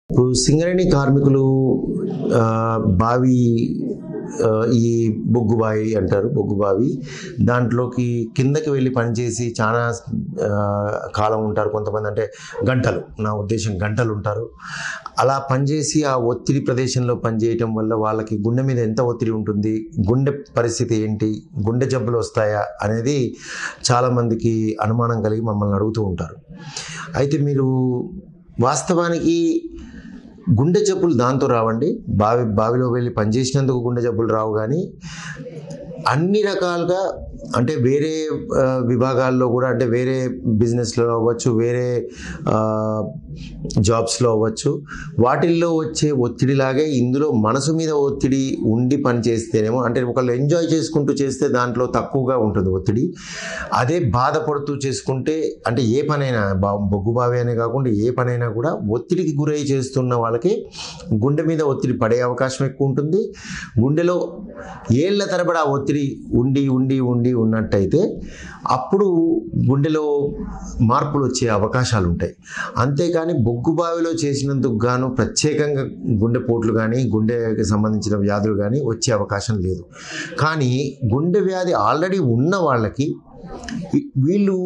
ఇప్పుడు సింగరేణి కార్మికులు ఆ, బావి ఆ, ఈ బొగ్గు బావి అంటారు బొగ్గు బావి దాంట్లోకి కిందకి వెళ్ళి పనిచేసి చాలా ఆ, కాలం ఉంటారు కొంతమంది అంటే గంటలు నా ఉద్దేశం గంటలు ఉంటారు అలా పనిచేసి ఆ ఒత్తిడి ప్రదేశంలో పనిచేయటం వల్ల వాళ్ళకి గుండె మీద ఎంత ఒత్తిడి ఉంటుంది గుండె పరిస్థితి ఏంటి గుండె జబ్బులు వస్తాయా అనేది చాలామందికి అనుమానం కలిగి మమ్మల్ని అడుగుతూ ఉంటారు అయితే మీరు వాస్తవానికి గుండె జబ్బులు దాంతో రావండి బావి బావిలో వెళ్ళి పనిచేసినందుకు గుండె జబ్బులు రావు కానీ అన్ని రకాలుగా అంటే వేరే ఆ, విభాగాల్లో కూడా అంటే వేరే బిజినెస్లో అవ్వచ్చు వేరే ఆ, జాబ్స్లో అవ్వచ్చు వాటిల్లో వచ్చే ఒత్తిడిలాగే ఇందులో మనసు మీద ఒత్తిడి ఉండి పని చేస్తేనేమో అంటే ఒకళ్ళు ఎంజాయ్ చేసుకుంటూ చేస్తే దాంట్లో తక్కువగా ఉంటుంది ఒత్తిడి అదే బాధపడుతూ చేసుకుంటే అంటే ఏ పనైనా బా బొగ్గు బావి అనే కాకుండా ఏ పనైనా కూడా ఒత్తిడికి గురై చేస్తున్న వాళ్ళకి గుండె మీద ఒత్తిడి పడే అవకాశం ఎక్కువ ఉంటుంది గుండెలో ఏళ్ల తరబడి ఆ ఒత్తిడి ఉండి ఉండి ఉండి ఉన్నట్టయితే అప్పుడు గుండెలో మార్పులు వచ్చే అవకాశాలు ఉంటాయి అంతేకాని బొగ్గు బావిలో చేసినందుకు గాను ప్రత్యేకంగా గుండెపోట్లు కానీ గుండెకి సంబంధించిన వ్యాధులు కానీ వచ్చే అవకాశం లేదు కానీ గుండె వ్యాధి ఆల్రెడీ ఉన్న వాళ్ళకి ఈ- వీళ్ళు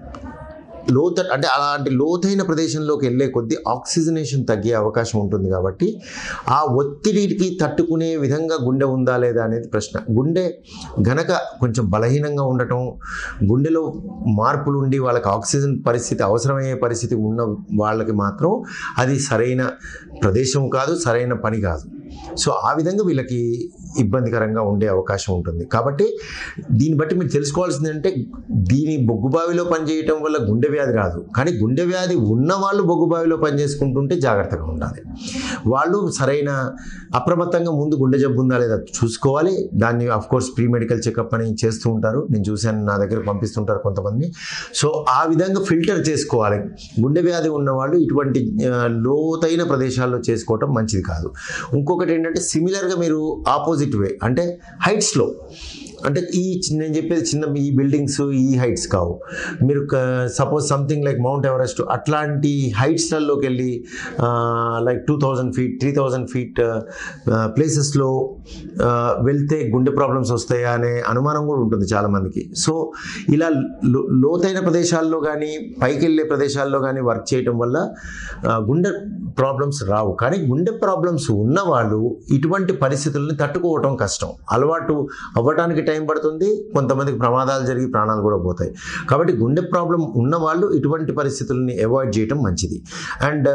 లోత అంటే అలాంటి లోతైన ప్రదేశంలోకి వెళ్ళే కొద్దీ ఆక్సిజనేషన్ తగ్గే అవకాశం ఉంటుంది కాబట్టి ఆ ఒత్తిడికి తట్టుకునే విధంగా గుండె ఉందా లేదా అనేది ప్రశ్న గుండె గనక కొంచెం బలహీనంగా ఉండటం గుండెలో మార్పులు ఉండి వాళ్ళకి ఆక్సిజన్ పరిస్థితి అవసరమయ్యే పరిస్థితి ఉన్న వాళ్ళకి మాత్రం అది సరైన ప్రదేశం కాదు సరైన పని కాదు సో ఆ విధంగా వీళ్ళకి ఇబ్బందికరంగా ఉండే అవకాశం ఉంటుంది కాబట్టి దీన్ని బట్టి మీరు తెలుసుకోవాల్సింది అంటే దీని బొగ్గు బావిలో పనిచేయటం వల్ల గుండె వ్యాధి రాదు కానీ గుండె వ్యాధి ఉన్న వాళ్ళు బొగ్గు బావిలో పనిచేసుకుంటుంటే జాగ్రత్తగా ఉండాలి వాళ్ళు సరైన అప్రమత్తంగా ముందు గుండె జబ్బు ఉందా లేదా చూసుకోవాలి దాన్ని of course pre medical checkup అని చేస్తూ ఉంటారు నేను చూశాను నా దగ్గర పంపిస్తుంటారు కొంతమంది సో ఆ విధంగా ఫిల్టర్ చేసుకోవాలి గుండె వ్యాధి ఉన్న వాళ్ళు ఇటువంటి ఆ, లోతైన ప్రదేశాల్లో చేసుకోవటం మంచిది కాదు ఇంకొకటి ఏంటంటే సిమిలర్గా మీరు ఆపోజిట్ వే అంటే హైట్స్లో అంటే ఈ చి- నేను చెప్పేది చిన్న ఈ బిల్డింగ్స్ ఈ హైట్స్ కావు మీరు suppose something like Mount Everest అట్లాంటి హైట్స్లలోకి వెళ్ళి like two thousand feet three thousand feet ప్లేసెస్లో వెళ్తే గుండె ప్రాబ్లమ్స్ వస్తాయా అనే అనుమానం కూడా ఉంటుంది చాలామందికి సో ఇలా లో- లోతైన ప్రదేశాల్లో కానీ పైకి వెళ్ళే ప్రదేశాల్లో కానీ వర్క్ చేయటం వల్ల ఆ, గుండె ప్రాబ్లమ్స్ రావు కానీ గుండె ప్రాబ్లమ్స్ ఉన్నవాళ్ళు ఇటువంటి పరిస్థితుల్ని తట్టుకోవటం కష్టం అలవాటు అవ్వడానికి టైం పడుతుంది కొంతమందికి ప్రమాదాలు జరిగి ప్రాణాలు కూడా పోతాయి కాబట్టి గుండె ప్రాబ్లం ఉన్నవాళ్ళు ఇటువంటి పరిస్థితుల్ని అవాయిడ్ చేయటం మంచిది అండ్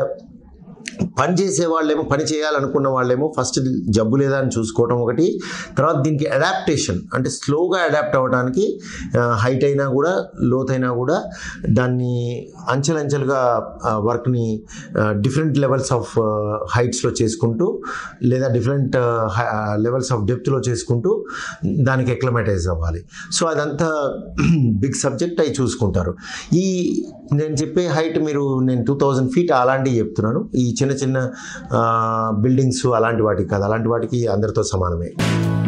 పని చేసే వాళ్ళేమో పని చేయాలనుకున్న వాళ్ళేమో ఫస్ట్ జబ్బు లేదా అని చూసుకోవటం ఒకటి తర్వాత దీనికి అడాప్టేషన్ అంటే స్లోగా అడాప్ట్ అవ్వడానికి హైట్ అయినా కూడా లోతైనా కూడా దాన్ని అంచెలంచెలుగా వర్క్ని డిఫరెంట్ లెవెల్స్ ఆఫ్ హైట్స్లో చేసుకుంటూ లేదా డిఫరెంట్ లెవెల్స్ ఆఫ్ డెప్త్లో చేసుకుంటూ దానికి ఎక్లమటైజ్ అవ్వాలి సో అదంతా బిగ్ సబ్జెక్ట్ అవి చూసుకుంటారు ఈ నేను చెప్పే హైట్ మీరు నేను టూ థౌజండ్ ఫీట్ అలాంటివి చెప్తున్నాను ఈ చిన్న చిన్న బిల్డింగ్స్ అలాంటి వాటికి కాదు అలాంటి వాటికి అందరితో సమానమే